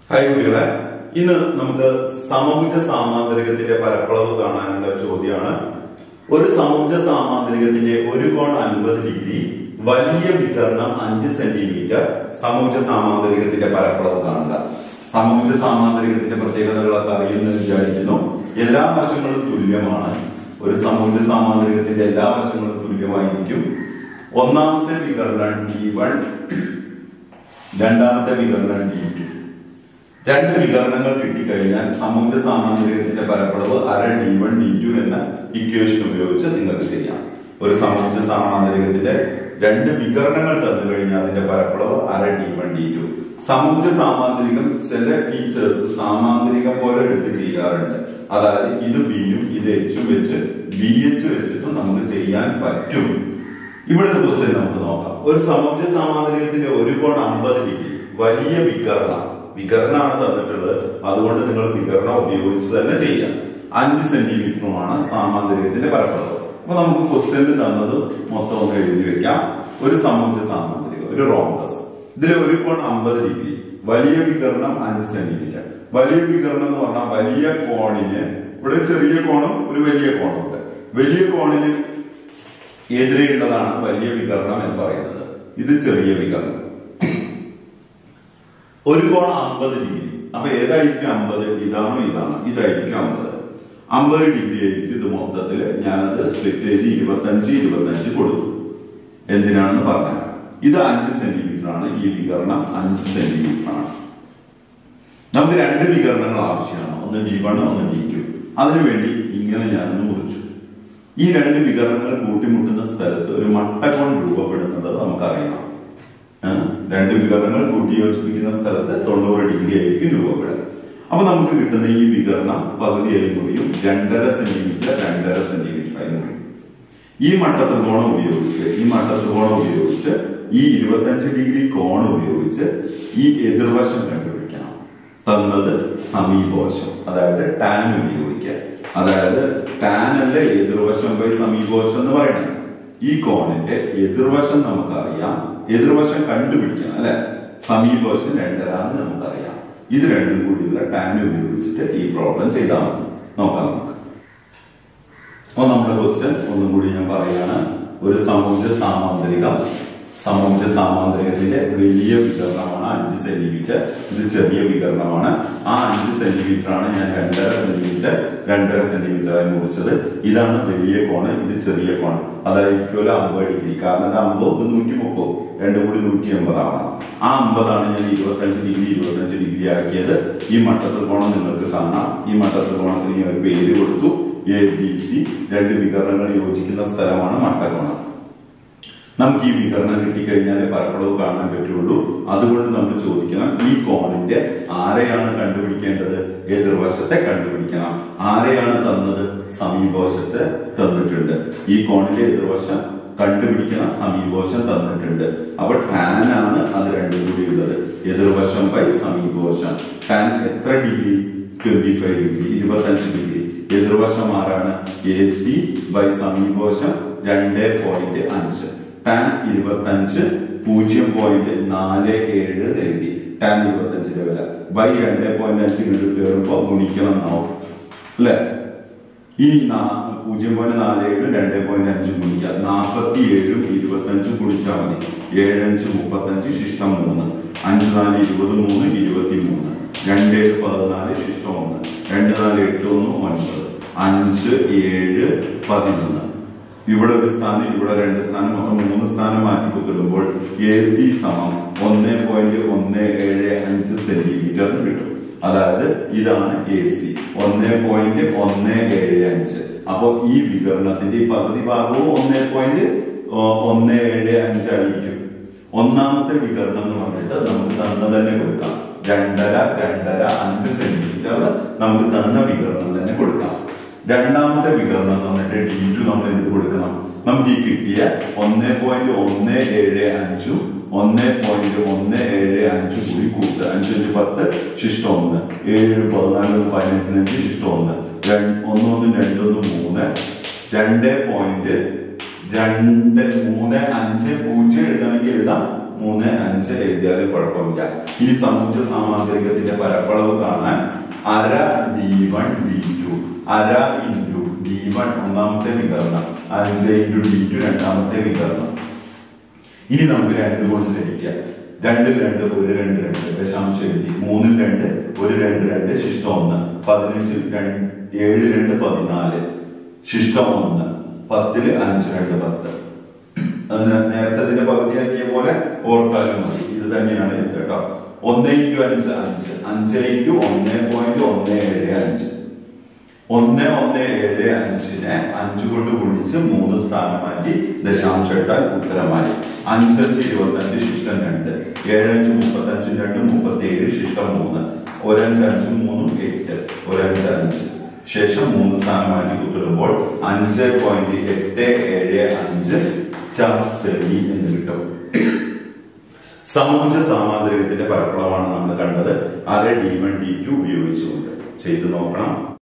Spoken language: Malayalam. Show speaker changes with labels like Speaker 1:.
Speaker 1: ഹായ് കുട്ടികളെ ഇന്ന് നമുക്ക് സമഭുജ സാമാന്തരികത്തിന്റെ പരപ്പളവ് കാണാനുള്ള ചോദ്യമാണ് ഒരു സമഭുജ സാമാന്തരികത്തിന്റെ ഒരു കോൺ അൻപത് ഡിഗ്രി വലിയ വിതരണം അഞ്ച് സെന്റിമീറ്റർ സമഭുജ സാമാന്തരികത്തിന്റെ പരപ്പളവ് കാണുക സമഭുജ സാമാന്തരികത്തിന്റെ പ്രത്യേകതകളൊക്കെ അറിയുമെന്ന് വിചാരിക്കുന്നു എല്ലാ വശങ്ങളും തുല്യമാണ് ഒരു സമഭുജ സാമാന്തരികത്തിന്റെ എല്ലാ വശങ്ങളും തുല്യമായിരിക്കും ഒന്നാമത്തെ വികരണം ഡി വൺ രണ്ടാമത്തെ വികരണം ഡി ടു രണ്ട് വികരണങ്ങൾ കിട്ടിക്കഴിഞ്ഞാൽ സമൂഹ സാമാന്തരികത്തിന്റെ പരപ്പളവ് അര ഡി വൺ ഡി ടു എന്ന ഇക്വേഷൻ ഉപയോഗിച്ച് നിങ്ങൾക്ക് ചെയ്യാം ഒരു സമൂഹ സാമാന്തരികത്തിന്റെ രണ്ട് വികരണങ്ങൾ തന്നു കഴിഞ്ഞാൽ അതിന്റെ പരപ്പളവ് അര ഡി വൺ ഡി ടു സമൂഹ സാമാന്തരികം ചില ടീച്ചേഴ്സ് സാമാന്തരികം പോലെ എടുത്ത് ചെയ്യാറുണ്ട് അതായത് ഇത് ബിയും ഇത് എച്ചും വെച്ച് ബി എച്ച് വെച്ചിട്ട് നമുക്ക് ചെയ്യാൻ പറ്റും ഇവിടുത്തെ ക്വസ്റ്റ്യൻ നമുക്ക് നോക്കാം ഒരു സമൂഹ സാമാന്തരികത്തിന്റെ ഒരു കോൺ അമ്പത് ഡിഗ്രി വലിയ വികരണം വികരണമാണ് തന്നിട്ടുള്ളത് അതുകൊണ്ട് നിങ്ങൾ വികരണം ഉപയോഗിച്ച് തന്നെ ചെയ്യാം അഞ്ച് സെന്റിമീറ്ററുമാണ് സാമാന്തരികത്തിന്റെ പരപ്പളവ് അപ്പൊ നമുക്ക് ക്വസ്റ്റ്യനിൽ തന്നത് മൊത്തം ഒന്ന് എഴുതി വെക്കാം ഒരു സമൂഹ സാമാന്തരികം ഒരു റോംബസ് ഇതിൽ ഒരു കോൺ അമ്പത് ഡിഗ്രി വലിയ വികരണം അഞ്ച് സെന്റിമീറ്റർ വലിയ വികരണം എന്ന് പറഞ്ഞാൽ വലിയ കോണിന് ഇവിടെ ഒരു ചെറിയ കോണും ഒരു വലിയ കോണും ഉണ്ട് വലിയ കോണിന് എതിരെയുള്ളതാണ് വലിയ വികരണം എന്ന് പറയുന്നത് ഇത് ചെറിയ വികരണം ഒരു കോൺ അമ്പത് ഡിഗ്രി അപ്പൊ ഏതായിരിക്കും അമ്പത് ഇതാണോ ഇതാണോ ഇതായിരിക്കും അമ്പത് അമ്പത് ഡിഗ്രി ആയിരിക്കും ഇത് മൊത്തത്തില് ഞാനത് സ്പ്ലിറ്റ് ചെയ്ത് ഇരുപത്തഞ്ച് ഇരുപത്തഞ്ച് കൊടുത്തു എന്തിനാണെന്ന് പറഞ്ഞു ഇത് അഞ്ച് സെന്റിമീറ്റർ ആണ് ഈ വികരണം അഞ്ച് സെന്റിമീറ്റർ ആണ് നമുക്ക് രണ്ട് വികരണങ്ങൾ ആവശ്യമാണ് ഒന്ന് ഡി വൺ ഒന്ന് ഡി ടു അതിനുവേണ്ടി ഇങ്ങനെ ഞാനൊന്ന് മുറിച്ചു ഈ രണ്ട് വികരണങ്ങൾ കൂട്ടിമുട്ടുന്ന സ്ഥലത്ത് ഒരു മട്ടകോൺ രൂപപ്പെടുന്നത് നമുക്കറിയണം രണ്ട് വികരണങ്ങൾ കൂട്ടി യോജിപ്പിക്കുന്ന സ്ഥലത്ത് തൊണ്ണൂറ് ഡിഗ്രി ആയിരിക്കും രൂപപ്പെടുക അപ്പൊ നമുക്ക് കിട്ടുന്ന ഈ വികരണം പകുതിയായി മുറിയും രണ്ടര സെന്റിമീറ്റർ രണ്ടര സെന്റിമീറ്റർ ആയി മുറിയും ഈ മട്ടത്രികോണം ഉപയോഗിച്ച് ഈ മട്ടത്രികോണം ഉപയോഗിച്ച് ഈ ഇരുപത്തഞ്ച് ഡിഗ്രി കോൺ ഉപയോഗിച്ച് ഈ എതിർവശം കണ്ടുപിടിക്കണം തന്നത് സമീപവശം അതായത് ടാൻ ഉപയോഗിക്കുക അതായത് ടാൻ അല്ല എതിർവശം ബൈ സമീപവശം എന്ന് പറയണേ ഈ കോണിന്റെ എതിർവശം നമുക്കറിയാം എതിർവശം കണ്ടുപിടിക്കണം അല്ലെ സമീപവശം രണ്ടരാന്ന് നമുക്കറിയാം ഇത് രണ്ടും കൂടിയുള്ള ടാൻ ഉപയോഗിച്ചിട്ട് ഈ പ്രോബ്ലം ചെയ്താൽ മതി നോക്കാം നമുക്ക് അപ്പൊ നമ്മുടെ ക്വസ്റ്റ്യൻ ഒന്നും കൂടി ഞാൻ പറയാണ് ഒരു സമൂഹ സാമാന്തരികം സമൂഹ സാമാന്തരികത്തിന്റെ വലിയ വികരണമാണ് അഞ്ച് സെന്റിമീറ്റർ ഇത് ചെറിയ വികരണമാണ് ആ അഞ്ച് സെന്റിമീറ്റർ ആണ് ഞാൻ രണ്ടര സെന്റിമീറ്റർ രണ്ടര സെന്റിമീറ്റർ ആയി മുറിച്ചത് ഇതാണ് വലിയ കോണ് ഇത് ചെറിയ കോണ് അതായിരിക്കുമല്ലോ അമ്പത് ഡിഗ്രി കാരണം ഇത് അമ്പത് ഇത് നൂറ്റി മുപ്പത് രണ്ടും കൂടി നൂറ്റി എൺപത് ആവണം ആ അമ്പതാണ് ഞാൻ ഇരുപത്തഞ്ച് ഡിഗ്രി ഇരുപത്തഞ്ച് ഡിഗ്രി ആക്കിയത് ഈ മട്ടത്രികോണം നിങ്ങൾക്ക് കാണാം ഈ മട്ടത്രികോണത്തിന് ഞാൻ ഒരു പേര് കൊടുത്തു എ ബി സി രണ്ട് വികരണങ്ങൾ യോജിക്കുന്ന സ്ഥലമാണ് മട്ടകോണം നമുക്ക് ഈ വികരണം കിട്ടിക്കഴിഞ്ഞാലേ പരപ്പളവ് കാണാൻ പറ്റുള്ളൂ അതുകൊണ്ട് നമ്മൾ ചോദിക്കണം ഈ കോണിന്റെ ആരെയാണ് കണ്ടുപിടിക്കേണ്ടത് എതിർവശത്തെ കണ്ടുപിടിക്കണം ആരെയാണ് തന്നത് സമീപവശത്തെ തന്നിട്ടുണ്ട് ഈ കോണിന്റെ എതിർവശം കണ്ടുപിടിക്കണം സമീപവശം തന്നിട്ടുണ്ട് അപ്പൊ ടാൻ ആണ് അത് രണ്ടും കൂടി ഉള്ളത് എതിർവശം ബൈ സമീപവശം ടാൻ എത്ര ഡിഗ്രി ട്വന്റി ഫൈവ് ഡിഗ്രി ഇരുപത്തഞ്ച് ഡിഗ്രി എതിർവശം ആരാണ് എ സി ബൈ സമീപവശം രണ്ട് പോയിന്റ് അഞ്ച് ടാൻ ഇരുപത്തഞ്ച് പൂജ്യം പോയിന്റ് നാല് ഏഴ് എഴുതി ടാൻ ഇരുപത്തഞ്ചിന്റെ വില ബൈ രണ്ട് പോയിന്റ് അഞ്ച് ഇങ്ങോട്ട് കയറുമ്പോ ഗുണിക്കണം എന്നാവും അല്ലെ ഈ പൂജ്യം പോയിന്റ് നാല് ഏഴും രണ്ട് പോയിന്റ് അഞ്ചും ഗുണിക്കുക നാൽപ്പത്തി ഏഴും ഇരുപത്തഞ്ചും ഗുണിച്ചാൽ മതി ഏഴഞ്ച് മുപ്പത്തഞ്ച് ശിഷ്ടം മൂന്ന് അഞ്ച് നാല് ഇരുപത് മൂന്ന് ഇരുപത്തി മൂന്ന് രണ്ട് ഏഴ് പതിനാല് ശിഷ്ടം ഒന്ന് രണ്ട് നാല് എട്ട് ഒന്ന് ഒൻപത് അഞ്ച് ഏഴ് പതിനൊന്ന് ഇവിടെ ഒരു സ്ഥാനം ഇവിടെ രണ്ട് സ്ഥാനം മൊത്തം മൂന്ന് സ്ഥാനം മാറ്റി കുത്തിടുമ്പോൾ എ സി സമം ഒന്ന് പോയിന്റ് ഒന്ന് ഏഴ് അഞ്ച് സെന്റിമീറ്റർ കിട്ടും അതായത് ഇതാണ് എ സി ഒന്ന് പോയിന്റ് ഒന്ന് ഏഴ് അഞ്ച് അപ്പോ ഈ വികരണത്തിന്റെ ഈ പകുതി ഭാഗവും ഒന്ന് പോയിന്റ് ഒന്ന് ഏഴ് അഞ്ചായിരിക്കും ഒന്നാമത്തെ വികരണം എന്ന് പറഞ്ഞിട്ട് നമുക്ക് തന്ന തന്നെ കൊടുക്കാം രണ്ടര രണ്ടര അഞ്ച് സെന്റിമീറ്റർ നമുക്ക് തന്ന വികരണം തന്നെ കൊടുക്കാം രണ്ടാമത്തെ വികരണം എന്ന് പറഞ്ഞിട്ട് ഡി ടു നമ്മൾ എന്ത് കൊടുക്കണം നമുക്ക് ഈ കിട്ടിയ ഒന്ന് പോയിന്റ് ഒന്ന് ഏഴ് അഞ്ചും ഒന്ന് പോയിന്റ് ഒന്ന് ഏഴ് അഞ്ചും കൂടി കൂട്ടുക അഞ്ചഞ്ച് പത്ത് ശിഷ്ടം ഒന്ന് ഏഴ് പതിനാല് പതിനഞ്ചിനഞ്ച് ശിഷ്ടം ഒന്ന് ഒന്നൊന്നും രണ്ടൊന്നും മൂന്ന് രണ്ട് പോയിന്റ് രണ്ട് മൂന്ന് അഞ്ച് പൂജ്യം എഴുതണമെങ്കിൽ എഴുതാം മൂന്ന് അഞ്ച് എഴുതിയാലും കുഴപ്പമില്ല ഈ സമൂഹ സാമാന്തരികത്തിന്റെ പരപ്പളവ് കാണാൻ അര ഡി വൺ ഡി ടു അര ഇൻറ്റു ഡി വൺ ഒന്നാമത്തെ വികരണം അഞ്ച് ഇൻറ്റു ഡി ടു രണ്ടാമത്തെ വികരണം ഇനി നമുക്ക് രണ്ട് കൊണ്ട് ഹരിക്കാം രണ്ടിൽ രണ്ട് ഒരു രണ്ട് രണ്ട് ദശാംശം എഴുതി മൂന്നിൽ രണ്ട് ഒരു രണ്ട് രണ്ട് ശിഷ്ടം ഒന്ന് പതിനഞ്ചിൽ രണ്ട് ഏഴ് രണ്ട് പതിനാല് ശിഷ്ടം ഒന്ന് പത്തില് അഞ്ച് രണ്ട് പത്ത് അത് നേ- നേരത്തെ ഇതിന്റെ പകുതിയാക്കിയ പോലെ ഓർക്കാനും മതി ഇത് തന്നെയാണ് ഇത് കേട്ടോ ഒന്ന് ഇൻറ്റു അഞ്ച് അഞ്ച് അഞ്ച് ഇൻറ്റു ഒന്ന് പോയിന്റ് ഒന്ന് ഏഴ് അഞ്ച് ഒന്ന് ഒന്ന് ഏഴ് അഞ്ചിനെ അഞ്ച് കൊണ്ട് ഗുണിച്ച് മൂന്ന് സ്ഥാനം മാറ്റി ദശാംശം ഇട്ടാൽ ഉത്തരമായി അഞ്ചഞ്ച് ഇരുപത്തഞ്ച് ശിഷ്ടം രണ്ട് ഏഴഞ്ച് മുപ്പത്തഞ്ച് രണ്ട് മുപ്പത്തി ഏഴ് ശിഷ്ടം മൂന്ന് ഒരഞ്ച് അഞ്ച് മൂന്നും എട്ട് ഒരഞ്ച് അഞ്ച് ശേഷം മൂന്ന് സ്ഥാനം മാറ്റി കുത്തിടുമ്പോൾ അഞ്ച് പോയിന്റ് എട്ട് ഏഴ് അഞ്ച് ചാസരി എന്ന് കിട്ടും സമൂഹ സാമാന്തരികത്തിന്റെ പരപ്പളവാണ് നമ്മൾ കണ്ടത് അര ഡി വൺ ഡി ടു ഉപയോഗിച്ചുകൊണ്ട് ചെയ്തു നോക്കണം